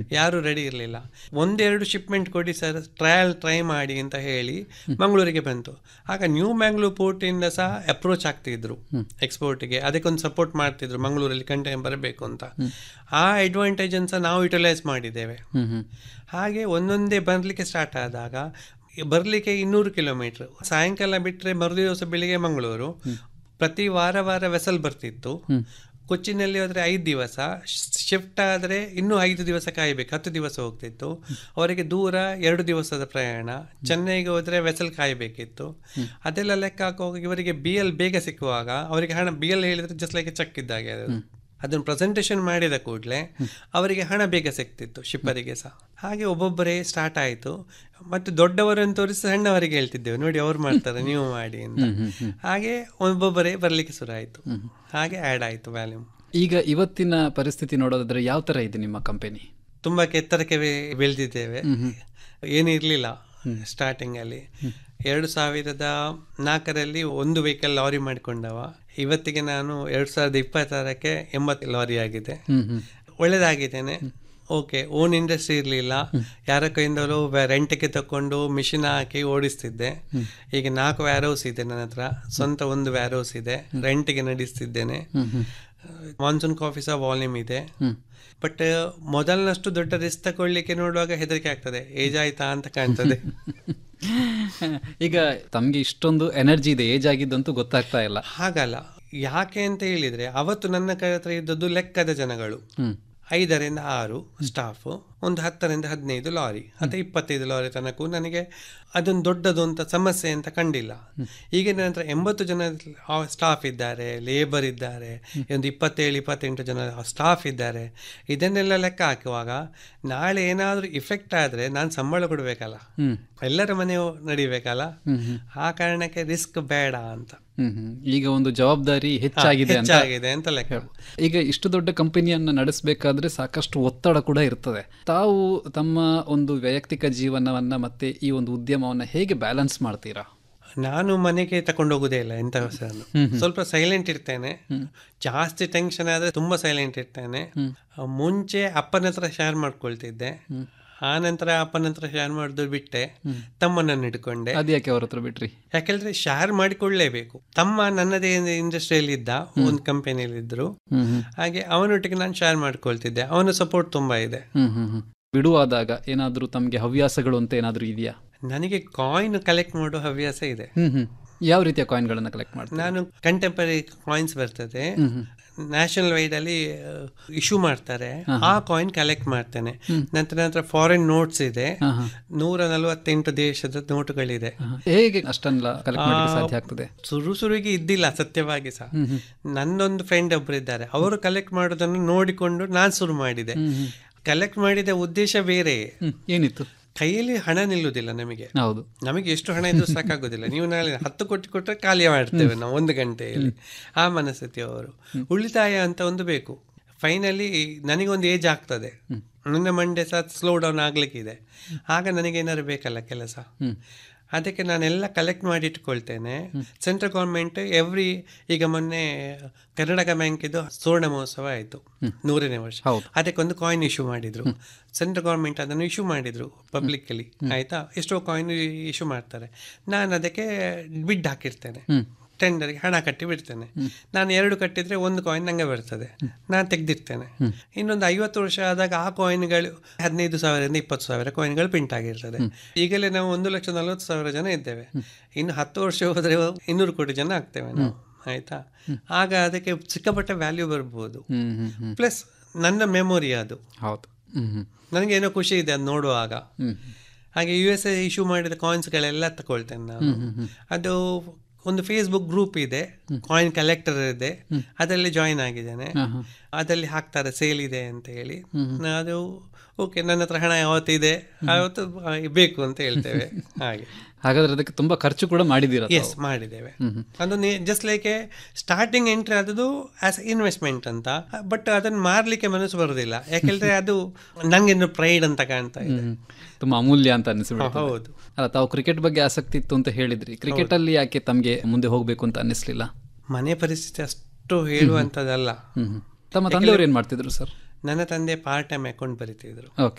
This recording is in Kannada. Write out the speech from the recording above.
ಯಾರು ರೆಡಿ ಇರಲಿಲ್ಲ ಒಂದೆರಡು ಶಿಪ್ಮೆಂಟ್ ಕೊಡಿ ಸರ್ ಟ್ರಯಲ್ ಟ್ರೈ ಮಾಡಿ ಅಂತ ಹೇಳಿ ಮಂಗಳೂರಿಗೆ ಬಂತು ಆಗ ನ್ಯೂ ಮ್ಯಾಂಗ್ಳೂರ್ ಪೋರ್ಟಿಂದ ಸಹ ಅಪ್ರೋಚ್ ಆಗ್ತಿದ್ರು ಎಕ್ಸ್ಪೋರ್ಟ್ಗೆ ಅದಕ್ಕೊಂದು ಸಪೋರ್ಟ್ ಮಾಡ್ತಿದ್ರು ಮಂಗಳೂರಲ್ಲಿ ಕಂಟೈನರ್ ಬರಬೇಕು ಅಂತ ಆ ಅಡ್ವಾಂಟೇಜ್ ಸಹ ನಾವು ಯುಟಿಲೈಸ್ ಮಾಡಿದ್ದೇವೆ ಹ್ಮ್ ಹ್ಮ್ ಹಾಗೆ ಒಂದೊಂದೇ ಬರಲಿಕ್ಕೆ ಸ್ಟಾರ್ಟ್ ಆದಾಗ ಬರಲಿಕ್ಕೆ ಇನ್ನೂರು ಕಿಲೋಮೀಟ್ರ್ ಸಾಯಂಕಾಲ ಬಿಟ್ಟರೆ ಮರುದಿವಸ ಬೆಳಿಗ್ಗೆ ಮಂಗಳೂರು ಪ್ರತಿ ವಾರ ವಾರ ವೆಸಲ್ ಬರ್ತಿತ್ತು ಕೊಚ್ಚಿನಲ್ಲಿ ಹೋದರೆ ಐದು ದಿವಸ ಶಿಫ್ಟ್ ಆದರೆ ಇನ್ನೂ ಐದು ದಿವಸ ಕಾಯಬೇಕು ಹತ್ತು ದಿವಸ ಹೋಗ್ತಿತ್ತು ಅವರಿಗೆ ದೂರ ಎರಡು ದಿವಸದ ಪ್ರಯಾಣ ಚೆನ್ನೈಗೆ ಹೋದರೆ ವೆಸಲ್ ಕಾಯಬೇಕಿತ್ತು ಅದೆಲ್ಲ ಲೆಕ್ಕ ಹಾಕುವಾಗ ಇವರಿಗೆ ಬಿ ಎಲ್ ಬೇಗ ಸಿಕ್ಕುವಾಗ ಅವರಿಗೆ ಹಣ ಬಿ ಎಲ್ ಹೇಳಿದರೆ ಜಸ್ಟ್ ಲೈಕ್ ಚೆಕ್ ಇದ್ದಾಗೆ ಅದು ಅದನ್ನು ಪ್ರೆಸೆಂಟೇಷನ್ ಮಾಡಿದ ಕೂಡಲೇ ಅವರಿಗೆ ಹಣ ಬೇಗ ಸಿಗ್ತಿತ್ತು ಶಿಪ್ಪರಿಗೆ ಸಹ ಹಾಗೆ ಒಬ್ಬೊಬ್ಬರೇ ಸ್ಟಾರ್ಟ್ ಆಯಿತು ಮತ್ತು ದೊಡ್ಡವರನ್ನು ತೋರಿಸಿ ಸಣ್ಣವರಿಗೆ ಹೇಳ್ತಿದ್ದೇವೆ ನೋಡಿ ಅವ್ರು ಮಾಡ್ತಾರೆ ನೀವು ಮಾಡಿ ಅಂತ ಹಾಗೆ ಒಬ್ಬೊಬ್ಬರೇ ಬರಲಿಕ್ಕೆ ಶುರು ಆಯಿತು ಹಾಗೆ ಆ್ಯಡ್ ಆಯಿತು ವ್ಯಾಲ್ಯೂಮ್ ಈಗ ಇವತ್ತಿನ ಪರಿಸ್ಥಿತಿ ನೋಡೋದಾದ್ರೆ ಯಾವ ತರ ಇದೆ ನಿಮ್ಮ ಕಂಪನಿ ತುಂಬ ಎತ್ತರಕ್ಕೆ ಬೆ- ಬೆಳೆದಿದ್ದೇವೆ ಏನೂ ಇರಲಿಲ್ಲ ಸ್ಟಾರ್ಟಿಂಗಲ್ಲಿ ಎರಡು ಸಾವಿರದ ನಾಲ್ಕರಲ್ಲಿ ಒಂದು ವೆಹಿಕಲ್ ಲಾರಿ ಮಾಡಿಕೊಂಡವ ಇವತ್ತಿಗೆ ನಾನು ಎರಡು ಸಾವಿರದ ಇಪ್ಪತ್ತಾರಕ್ಕೆ ಎಂಬತ್ತು ಲಾರಿ ಆಗಿದೆ ಹ್ಮ್ ಹ್ಮ್ ಒಳ್ಳೇದಾಗಿದ್ದೇನೆ ಓಕೆ ಓನ್ ಇಂಡಸ್ಟ್ರಿ ಇರಲಿಲ್ಲ ಯಾರ ಕೈಯಿಂದಲೂ ರೆಂಟಿಗೆ ತಕೊಂಡು ಮಿಷಿನ್ ಹಾಕಿ ಓಡಿಸ್ತಿದ್ದೆ ಈಗ ನಾಲ್ಕು ವ್ಯಾರೋಸ್ ಇದೆ ನನ್ನ ಹತ್ರ ಸ್ವಂತ ಒಂದು ವ್ಯಾರೋಸ್ ಇದೆ ರೆಂಟಿಗೆ ನಡೆಸ್ತಿದ್ದೇನೆ ಮಾನ್ಸೂನ್ ಕಾಫಿ ಸಹ ವಾಲ್ಯೂಮ್ ಇದೆ ಬಟ್ ಮೊದಲಿನಷ್ಟು ದೊಡ್ಡ ರಿಸ್ಕ್ ತಗೊಳ್ಳಿಕ್ಕೆ ನೋಡುವಾಗ ಹೆದರಿಕೆ ಆಗ್ತದೆ ಏಜ್ ಆಯ್ತಾ ಅಂತ ಕಾಣ್ತದೆ ಈಗ ತಮ್ಗೆ ಇಷ್ಟೊಂದು ಎನರ್ಜಿ ಇದೆ ಏಜ್ ಆಗಿದ್ದಂತೂ ಗೊತ್ತಾಗ್ತಾ ಇಲ್ಲ ಹಾಗಲ್ಲ ಯಾಕೆ ಅಂತ ಹೇಳಿದ್ರೆ ಅವತ್ತು ನನ್ನ ಕೈ ಹತ್ರ ಇದ್ದದ್ದು ಲೆಕ್ಕದ ಜನಗಳು ಹ್ಮ್ ಐದರಿಂದ ಆರು ಸ್ಟಾಫ್ ಒಂದು ಹತ್ತರಿಂದ ಹದಿನೈದು ಲಾರಿ ಅಥವಾ ಇಪ್ಪತ್ತೈದು ಲಾರಿ ತನಕ ನನಗೆ ಅದೊಂದು ದೊಡ್ಡದು ಅಂತ ಸಮಸ್ಯೆ ಅಂತ ಕಂಡಿಲ್ಲ ಈಗ ನಂತರ ಎಂಬತ್ತು ಜನ ಸ್ಟಾಫ್ ಇದ್ದಾರೆ ಲೇಬರ್ ಇದ್ದಾರೆ ಒಂದು ಇಪ್ಪತ್ತೇಳು ಇಪ್ಪತ್ತೆಂಟು ಜನ ಸ್ಟಾಫ್ ಇದ್ದಾರೆ ಇದನ್ನೆಲ್ಲ ಲೆಕ್ಕ ಹಾಕುವಾಗ ನಾಳೆ ಏನಾದರೂ ಇಫೆಕ್ಟ್ ಆದರೆ ನಾನು ಸಂಬಳ ಕೊಡಬೇಕಲ್ಲ ಹ್ಮ್ ಎಲ್ಲರ ಮನೆ ನಡಿಬೇಕಲ್ಲ ಆ ಕಾರಣಕ್ಕೆ ರಿಸ್ಕ್ ಬೇಡ ಅಂತ ಹ್ಮ್ ಹ್ಮ್ ಈಗ ಒಂದು ಜವಾಬ್ದಾರಿ ಹೆಚ್ಚಾಗಿದೆ ಅಂತ ಹೆಚ್ಚಾಗಿದೆ ಅಂತ ಲೆಕ್ಕ ಈಗ ಇಷ್ಟು ದೊಡ್ಡ ಕಂಪನಿಯನ್ನ ನಡೆಸಬೇಕಾದ್ರೆ ಸಾಕಷ್ಟು ಒತ್ತಡ ಕೂಡ ಇರ್ತದೆ ತಾವು ತಮ್ಮ ಒಂದು ವೈಯಕ್ತಿಕ ಜೀವನವನ್ನ ಮತ್ತೆ ಈ ಒಂದು ಉದ್ಯಮವನ್ನ ಹೇಗೆ ಬ್ಯಾಲೆನ್ಸ್ ಮಾಡ್ತೀರಾ ನಾನು ಮನೆಗೆ ತಕೊಂಡು ಹೋಗುದೇ ಇಲ್ಲ ಎಂತ ಹೆಸರನ್ನು ಸ್ವಲ್ಪ ಸೈಲೆಂಟ್ ಇರ್ತೇನೆ ಜಾಸ್ತಿ ಟೆನ್ಷನ್ ಆದ್ರೆ ತುಂಬಾ ಸೈಲೆಂಟ್ ಇರ್ತೇನೆ ಆ, ಮುಂಚೆ ಅಪ್ಪನ ಹತ್ರ ಶೇರ್ ಮಾಡ್ಕೊಳ್ತಿದ್ದೆ ಆ ನಂತರ ಅಪ್ಪನ ಹತ್ರ ಶೇರ್ ಮಾಡಿದ್ದು ಬಿಟ್ಟೆ ತಮ್ಮನನ್ನು ಹಿಡ್ಕೊಂಡೆ ಅದ್ಯಾಕೆ ಅವ್ರ ಹತ್ರ ಬಿಟ್ರಿ ಯಾಕೆಂದ್ರೆ ಶೇರ್ ಮಾಡಿಕೊಳ್ಳೇಬೇಕು ತಮ್ಮ ನನ್ನದೇ ಇಂಡಸ್ಟ್ರಿಯಲ್ಲಿ ಇದ್ದ ಒಂದು ಕಂಪನಿಯಲ್ಲಿ ಇದ್ರು ಹ್ಮ್ ಹ್ಮ್ ಹಾಗೆ ಅವನೊಟ್ಟಿಗೆ ನಾನು ಶೇರ್ ಮಾಡ್ಕೊಳ್ತಿದ್ದೆ ಅವನ ಸಪೋರ್ಟ್ ತುಂಬಾ ಇದೆ ಹ್ಮ್ ಹ್ಮ್ ಹ್ಮ್ ಬಿಡುವಾದಾಗ ಏನಾದ್ರೂ ತಮ್ಗೆ ಹವ್ಯಾಸಗಳು ಅಂತ ಏನಾದ್ರೂ ಇದೆಯಾ ನನಗೆ ಕಾಯಿನ್ ಕಲೆಕ್ಟ್ ಮಾಡೋ ಹವ್ಯಾಸ ಇದೆ ಹ್ಮ್ ಹ್ಮ್ ಯಾವ ರೀತಿಯ ಕಾಯಿನ್ಗಳನ್ನ ಕಲೆಕ್ಟ್ ಮಾಡ್ತೀರಾ ನಾನು ಕಂಟೆಂಪರರಿ ಕಾಯಿನ್ಸ್ ಬರ್ತದೆ ನ್ಯಾಷನಲ್ ವೈಡ್ ಅಲ್ಲಿ ಇಶ್ಯೂ ಮಾಡ್ತಾರೆ ಆ ಕಾಯಿನ್ ಕಲೆಕ್ಟ್ ಮಾಡ್ತೇನೆ ನಂತರ ನಂತರ ಫಾರಿನ್ ನೋಟ್ಸ್ ಇದೆ ನೂರ ನಲವತ್ತೆಂಟು ದೇಶದ ನೋಟುಗಳಿದೆ ಹೇಗೆ ಅಷ್ಟನ್ನೆಲ್ಲ ಕಲೆಕ್ಟ್ ಮಾಡಲಿಕ್ಕೆ ಸಾಧ್ಯ ಆಗ್ತದೆ ಶುರು ಶುರುವಿಗೆ ಇದ್ದಿಲ್ಲ ಸತ್ಯವಾಗಿ ಸಹ ನನ್ನೊಂದು ಫ್ರೆಂಡ್ ಒಬ್ರು ಇದ್ದಾರೆ ಅವರು ಕಲೆಕ್ಟ್ ಮಾಡೋದನ್ನು ನೋಡಿಕೊಂಡು ನಾನು ಶುರು ಮಾಡಿದೆ ಕಲೆಕ್ಟ್ ಮಾಡಿದ ಉದ್ದೇಶ ಬೇರೆ ಹ್ಮ್ ಏನಿತ್ತು ಕೈಯಲ್ಲಿ ಹಣ ನಿಲ್ಲುವುದಿಲ್ಲ ನಮಗೆ ಹೌದು ನಮಗೆ ಎಷ್ಟು ಹಣ ಇದ್ರೂ ಸಾಕಾಗೋದಿಲ್ಲ ನೀವು ನಾಳೆ ಹತ್ತು ಕೊಟ್ಟು ಕೊಟ್ಟರೆ ಖಾಲಿ ಮಾಡ್ತೇವೆ ನಾವು ಒಂದು ಗಂಟೆಯಲ್ಲಿ ಆ ಮನಸ್ಥಿತಿ ಅವರು ಉಳಿತಾಯ ಅಂತ ಒಂದು ಬೇಕು ಫೈನಲಿ ನನಗೊಂದು ಏಜ್ ಆಗ್ತದೆ ನನ್ನ ಮಂಡೆ ಸಹ ಸ್ಲೋ ಡೌನ್ ಆಗ್ಲಿಕ್ಕಿದೆ ಆಗ ನನಗೇನಾದ್ರು ಬೇಕಲ್ಲ ಕೆಲಸ ಅದಕ್ಕೆ ನಾನೆಲ್ಲ ಕಲೆಕ್ಟ್ ಮಾಡಿ ಇಟ್ಕೊಳ್ತೇನೆ ಸೆಂಟ್ರಲ್ ಗೌರ್ಮೆಂಟ್ ಎವ್ರಿ ಈಗ ಮೊನ್ನೆ ಕರ್ನಾಟಕ ಬ್ಯಾಂಕ್ ಇದು ಸುವರ್ಣ ಮಹೋತ್ಸವ ಆಯಿತು ನೂರನೇ ವರ್ಷ ಹೌದು. ಅದಕ್ಕೊಂದು ಕಾಯಿನ್ ಇಶ್ಯೂ ಮಾಡಿದ್ರು ಸೆಂಟ್ರಲ್ ಗೌರ್ಮೆಂಟ್ ಅದನ್ನು ಇಶ್ಯೂ ಮಾಡಿದ್ರು ಪಬ್ಲಿಕ್ಕಲ್ಲಿ ಆಯ್ತಾ ಎಷ್ಟೋ ಕಾಯಿನ್ ಇಶ್ಯೂ ಮಾಡ್ತಾರೆ ನಾನು ಅದಕ್ಕೆ ಬಿಡ್ ಹಾಕಿರ್ತೇನೆ ಟೆಂಡರ್ಗೆ ಹಣ ಕಟ್ಟಿ ಬಿಡ್ತೇನೆ ನಾನು ಎರಡು ಕಟ್ಟಿದ್ರೆ ಒಂದು ಕಾಯಿನ್ ನಂಗೆ ಬರ್ತದೆ ನಾನು ತೆಗೆದಿರ್ತೇನೆ ಇನ್ನೊಂದು ಐವತ್ತು ವರ್ಷ ಆದಾಗ ಆ ಕಾಯಿನ್ಗಳು ಹದಿನೈದು ಸಾವಿರದಿಂದ ಇಪ್ಪತ್ತು ಸಾವಿರ ಕಾಯಿನ್ಗಳು ಪ್ರಿಂಟ್ ಆಗಿರ್ತದೆ ಈಗಲೇ ನಾವು ಒಂದು ಲಕ್ಷ ನಲವತ್ತು ಸಾವಿರ ಜನ ಇದ್ದೇವೆ ಇನ್ನು ಹತ್ತು ವರ್ಷ ಹೋದರೆ ಇನ್ನೂರು ಕೋಟಿ ಜನ ಆಗ್ತೇವೆ ನಾವು ಆಯ್ತಾ ಆಗ ಅದಕ್ಕೆ ಸಿಕ್ಕಾಪಟ್ಟೆ ವ್ಯಾಲ್ಯೂ ಬರ್ಬೋದು ಹ್ಮ್ ಹ್ಮ್ ಹ್ಮ್ ಪ್ಲಸ್ ನನ್ನ ಮೆಮೊರಿ ಅದು ಹೌದು ಹ್ಮ್ ಹ್ಮ್ ನನಗೆ ಏನೋ ಖುಷಿ ಇದೆ ಅದು ನೋಡುವಾಗ ಹ್ಮ್ ಹಾಗೆ ಯು ಎಸ್ ಎ ಇಶ್ಯೂ ಮಾಡಿದ ಕಾಯಿನ್ಸ್ಗಳೆಲ್ಲ ತಗೊಳ್ತೇನೆ ನಾನು ಅದು ಒಂದು ಫೇಸ್ಬುಕ್ ಗ್ರೂಪ್ ಇದೆ ಕಾಯಿನ್ ಕಲೆಕ್ಟರ್ ಇದೆ ಅದರಲ್ಲಿ ಜಾಯಿನ್ ಆಗಿದ್ದೇನೆ ಅದರಲ್ಲಿ ಹಾಕ್ತಾರೆ ಸೇಲ್ ಇದೆ ಅಂತ ಹೇಳಿ ನಾ ಅದು ಓಕೆ ನನ್ನ ಹತ್ರ ಹಣ ಯಾವತ್ತಿದೆ ಯಾವತ್ತು ಬೇಕು ಅಂತ ಹೇಳ್ತೇವೆ ಹಾಗೆ ಹಾಗಾದ್ರೆ ಅದಕ್ಕೆ ತುಂಬಾ ಖರ್ಚು ಕೂಡ ಮಾಡಿದ್ದೀರಾ ತಾವು? ಎಸ್ ಮಾಡಿದ್ದೇವೆ ಅದು ಜಸ್ಟ್ ಲೈಕ್ ಸ್ಟಾರ್ಟಿಂಗ್ ಎಂಟ್ರಿ ಆದದ್ದು ಆಸ್ ಇನ್ವೆಸ್ಟ್ಮೆಂಟ್ ಅಂತ ಬಟ್ ಅದನ್ನು ಮಾರ್ಲಿಕ್ಕೆ ಮನಸ್ಸು ಬರೋದಿಲ್ಲ ಯಾಕೆಂದ್ರೆ ಅದು ನಂಗೆ ಪ್ರೈಡ್ ಅಂತ ಕಾಣ್ತಾ ಇದೆ ಹ್ಮ್. ತುಂಬಾ ಅಮೂಲ್ಯ ಅಂತ ಅನಿಸ್ಬಿಡುತ್ತೆ ಹೌದು ಅಲ್ಲ ತಾವು ಕ್ರಿಕೆಟ್ ಬಗ್ಗೆ ಆಸಕ್ತಿ ಇತ್ತು ಅಂತ ಹೇಳಿದ್ರಿ ಕ್ರಿಕೆಟ್ ಅಲ್ಲಿ ಯಾಕೆ ತಮ್ಗೆ ಮುಂದೆ ಹೋಗ್ಬೇಕು ಅಂತ ಅನ್ನಿಸ್ಲಿಲ್ಲ ಮನೆ ಪರಿಸ್ಥಿತಿ ಅಷ್ಟು ಹೇಳುವಂಥದ್ದಲ್ಲ ಹ್ಮ್ ಹ್ಮ್. ತಮ್ಮ ತಂದೆಯವರು ಏನ್ ಮಾಡ್ತಿದ್ರು ಸರ್ ನನ್ನ ತಂದೆ ಪಾರ್ಟ್ ಟೈಮ್ ಅಕೌಂಟ್ ಬರೀತಿದ್ರು ಓಕೆ